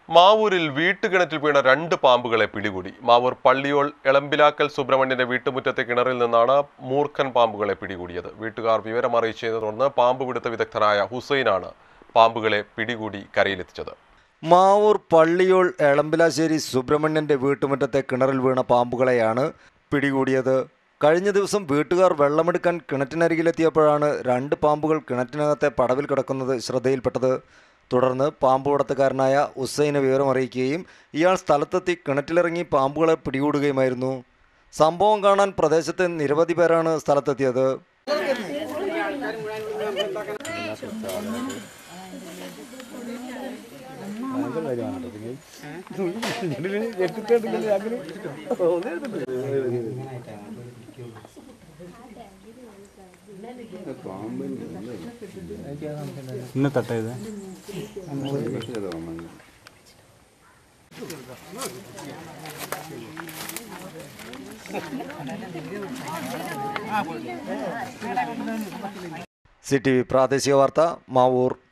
മാവൂരിൽ വീട്ടുകിണറ്റിൽ വീണ രണ്ട് പാമ്പുകളെ പിടികൂടി മാവൂർ പള്ളിയോൾ എളമ്പിലാക്കൽ സുബ്രഹ്മണ്യന്റെ വീട്ടുമുറ്റത്തെ കിണറിൽ നിന്നാണ് മൂർഖൻ പാമ്പുകളെ പിടികൂടിയത് വീട്ടുകാർ വിവരമറിയിച്ചതിനെ തുടർന്ന് പാമ്പ് പിടുത്ത വിദഗ്ധനായ ഹുസൈനാണ് പാമ്പുകളെ പിടികൂടി കരയിലെത്തിച്ചത് മാവൂർ പള്ളിയോൾ എളമ്പിലാശ്ശേരി സുബ്രഹ്മണ്യന്റെ വീട്ടുമുറ്റത്തെ കിണറിൽ വീണ പാമ്പുകളെയാണ് പിടികൂടിയത് കഴിഞ്ഞ ദിവസം വീട്ടുകാർ വെള്ളമെടുക്കാൻ കിണറ്റിനരികിലെത്തിയപ്പോഴാണ് രണ്ട് പാമ്പുകൾ കിണറ്റിനകത്തെ പടവിൽ കിടക്കുന്നത് ശ്രദ്ധയിൽപ്പെട്ടത് തുടർന്ന് പാമ്പ് കടത്തുകാരനായ ഉസൈന് വിവരമറിയിക്കുകയും ഇയാൾ സ്ഥലത്തെത്തി കിണറ്റിലിറങ്ങി പാമ്പുകളെ പിടികൂടുകയുമായിരുന്നു സംഭവം കാണാൻ പ്രദേശത്തെ നിരവധി പേരാണ് സ്ഥലത്തെത്തിയത് ഇന്ന് തട്ടയത് സി ടി വി പ്രാദേശിക വാർത്ത മാവൂർ